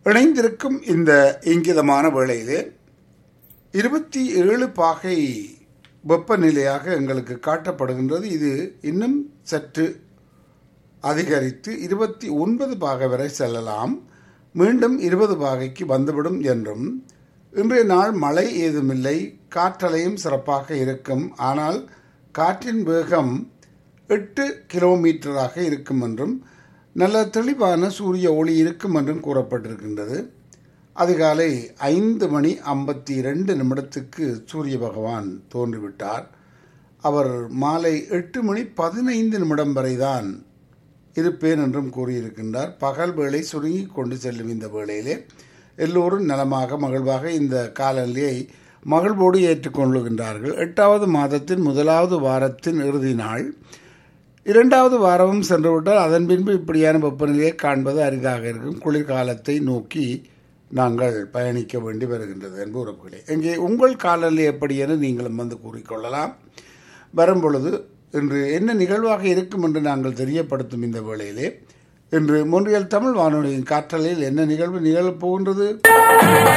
இணைந்திருக்கும் இந்த இங்கிதமான வேளையிலே இருபத்தி ஏழு பாகை வெப்பநிலையாக எங்களுக்கு காட்டப்படுகின்றது இது இன்னும் சற்று அதிகரித்து இருபத்தி ஒன்பது பாகை வரை செல்லலாம் மீண்டும் இருபது பாகைக்கு வந்துவிடும் என்றும் இன்றைய நாள் மழை ஏதுமில்லை காற்றலையும் சிறப்பாக இருக்கும் ஆனால் காற்றின் வேகம் எட்டு கிலோமீட்டராக இருக்கும் என்றும் நல்ல தெளிவான சூரிய ஒளி இருக்கும் என்றும் கூறப்பட்டிருக்கின்றது அதிகாலை ஐந்து மணி ஐம்பத்தி ரெண்டு நிமிடத்துக்கு சூரிய பகவான் தோன்றிவிட்டார் அவர் மாலை எட்டு மணி பதினைந்து நிமிடம் வரைதான் இருப்பேன் என்றும் கூறியிருக்கின்றார் பகல் வேளை சுருங்கி கொண்டு செல்லும் இந்த வேளையிலே எல்லோரும் நலமாக மகிழ்வாக இந்த காலநிலையை மகிழ்வோடு ஏற்றுக்கொள்ளுகின்றார்கள் எட்டாவது மாதத்தின் முதலாவது வாரத்தின் இறுதி நாள் இரண்டாவது வாரமும் சென்றுவிட்டால் அதன் பின்பு இப்படியான வெப்பநிலையை காண்பது அரிதாக இருக்கும் குளிர்காலத்தை நோக்கி நாங்கள் பயணிக்க வேண்டி வருகின்றது என்பது உறவுகளே இங்கே உங்கள் காலநிலை எப்படி என நீங்களும் வந்து கூறிக்கொள்ளலாம் வரும்பொழுது இன்று என்ன நிகழ்வாக இருக்கும் என்று நாங்கள் தெரியப்படுத்தும் இந்த வேளையிலே இன்று மொன்றியல் தமிழ் வானொலியின் காற்றலையில் என்ன நிகழ்வு நிகழப் போகின்றது